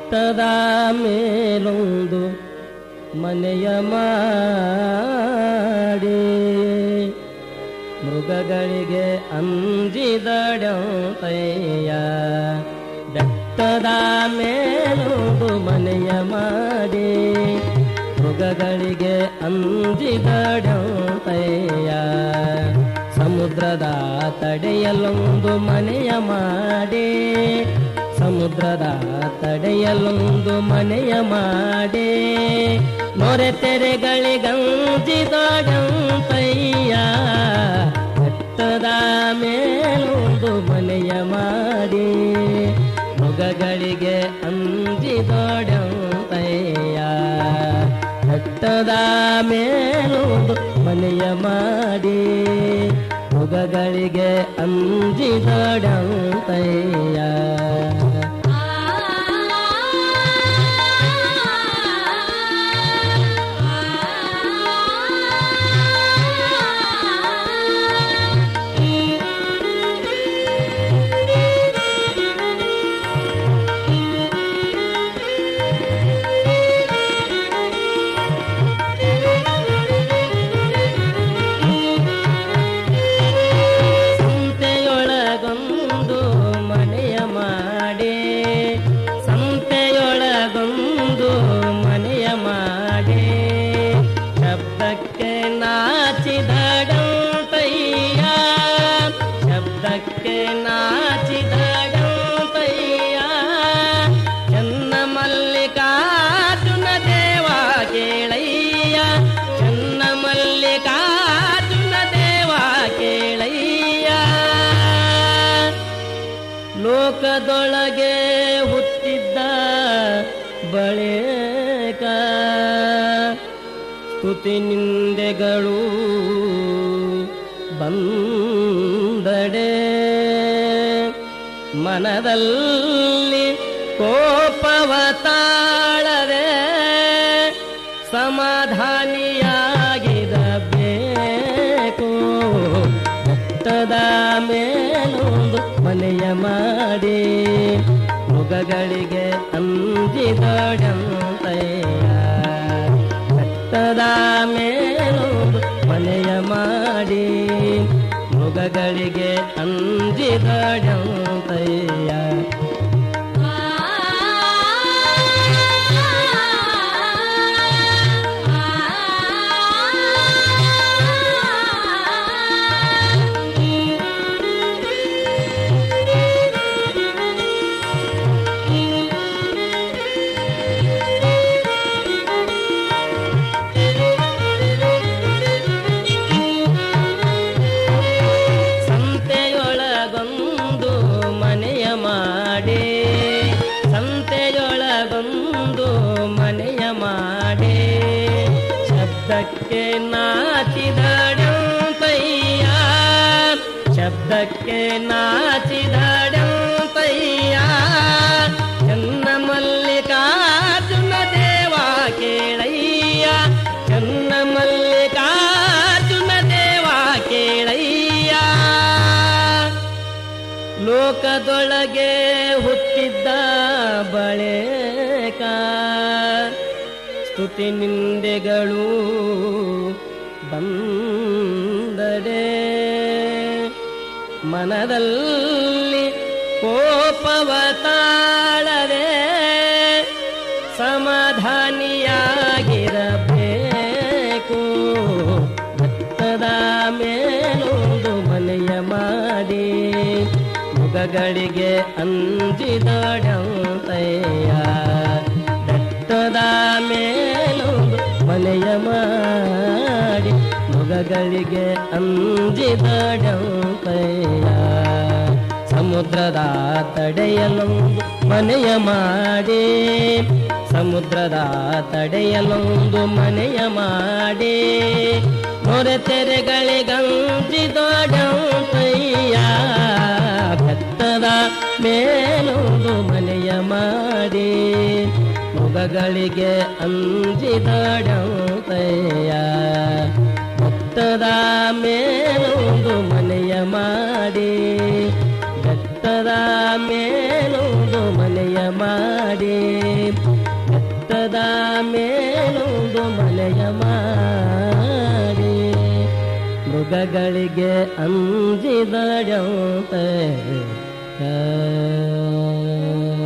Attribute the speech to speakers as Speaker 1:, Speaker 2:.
Speaker 1: ಬೆಟ್ಟದ ಮೇಲೊಂದು ಮನೆಯ ಮಾಡಿ ಮೃಗಗಳಿಗೆ ಅಂಜಿದಡಂತಯ್ಯ ಬೆಟ್ಟದ ಮೇಲೊಂದು ಮನೆಯ ಮಾಡಿ ಮೃಗಗಳಿಗೆ ಅಂಜಿದಡಂತಯ್ಯ ಸಮುದ್ರದ ತಡೆಯಲೊಂದು ಮನೆಯ ಮಾಡಿ ಸಮುದ್ರದ ತಡೆಯಲೊಂದು ಮನೆಯ ಮಾಡಿ ಮೊರೆ ತೆರೆಗಳಿಗಂಜಿದಡಂತಯ್ಯ ಬೆಟ್ಟದ ಮೇಲೊಂದು ಮನೆಯ ಮಾಡಿ ಮೃಗಗಳಿಗೆ ಅಂಜಿದೊಡಂತಯ್ಯ ಬೆಟ್ಟದ ಮೇಲೊಂದು ಮನೆಯ ಮಾಡಿ ಮೃಗಗಳಿಗೆ ಅಂಜಿದೊಡಂತಯ್ಯ ಸಂತೆಯೊಳಗೊಂದು ಮನೆಯ ಮಾಡಿ ಸಂತೆಯೊಳಗೊಂದು ಮನೆಯ ಮಾಡಿ ಶಬ್ದಕ್ಕೆ ನಾಚಿದಡಂತಯ್ಯ ಶಬ್ದಕ್ಕೆ ನಾಚಿದಡಂತಯ್ಯ ಚನ್ನ ಮಲ್ಲಿಕಾರ್ಜುನ ದೇವ ಕೇಳಯ್ಯ ಚನ್ನ ಮಲ್ಲಿಕಾರ್ಜುನ ದೇವ ಕೇಳಯ್ಯ ಲೋಕದೊಳಗೆ ಹುಟ್ಟಿದ್ದ ಬಳಿಕ ಸ್ತುತಿ ನಿಂದೆಗಳು ಬಂದಡೆ ಮನದಲ್ಲಿ ಕೋಪವ ತಾಳದೆ ಸಮಾಧಾನಿಯಾಗಿರಬೇಕು ಬೆಟ್ಟದ ಮೇಲೊಂದು ಮನೆಯ ಮಾಡಿ ಮೃಗಗಳಿಗೆ ಅಂಜಿದಡಂತಯ್ಯ ಬೆಟ್ಟದ ಮೇಲೊಂದು ಮನೆಯ ಮಾಡಿ ಮೃಗಗಳಿಗೆ ಅಂಜಿದಡಂತಯ್ಯ ಸಂತೆಯೊಳಗೊಂದು ಮನೆಯ ಮಾಡಿ ಸಂತೆಯೊಳಗೊಂದು ಮನೆಯ ಮಾಡಿ ಶಬ್ದಕ್ಕೆ ನಾಚಿದಡಂತಯ್ಯ ಶಬ್ದಕ್ಕೆ ನಾಚಿದಡಂತಯ್ಯ ಚನ್ನ ಮಲ್ಲಿಕಾರ್ಜುನ ದೇವ ಕೇಳಯ್ಯ ಚನ್ನ ಮಲ್ಲಿಕಾರ್ಜುನ ದೇವ ಕೇಳಯ್ಯ ಲೋಕದೊಳಗೆ ಹುಟ್ಟಿದ್ದ ಬಳಿಕ ಸ್ತುತಿ ನಿಂದೆಗಳು ಬಂದಡೆ ಮನದಲ್ಲಿ ಕೋಪವ ತಾಳದೆ ಸಮಾಧಾನಿಯಾಗಿರಬೇಕು ಭತ್ತದ ಮೇಲೊಂದು ಮನೆಯ ಮಾಡಿ ಮುಖಗಳಿಗೆ ಅಂಜಿದಡಂತಯ್ಯ ಬೆಟ್ಟದ ಮೇಲೊಂದು ಮನೆಯ ಮಾಡಿ ಮುಖಗಳಿಗೆ ಅಂಜಿದಡಂತಯ್ಯ ಸಮುದ್ರದ ತಡೆಯಲೊಂದು ಮನೆಯ ಮಾಡಿ ಸಮುದ್ರದ ತಡೆಯಲೊಂದು ಮನೆಯ ಮಾಡಿ ಮೊರೆ ತೆರೆಗಳಿಗಂಜಿದೊಡಂತಯ್ಯ ಬೆತ್ತದ ಮೇಲೊಂದು ಮನೆಯ ಮಾಡಿ ಮೊಗಗಳಿಗೆ ಅಂಜಿದಡಂತಯ್ಯ ಬೆತ್ತದ ಮೇಲೊಂದು ಮನೆಯ ಮಾಡಿ ಬೆತ್ತದ ಮೇಲೊಂದು ಮನೆಯ ಮಾಡಿ ಮನೆಯ ಮಾಡಿ ಮೃಗಗಳಿಗೆ ಅಂಜಿದಡಂತೆ ಆ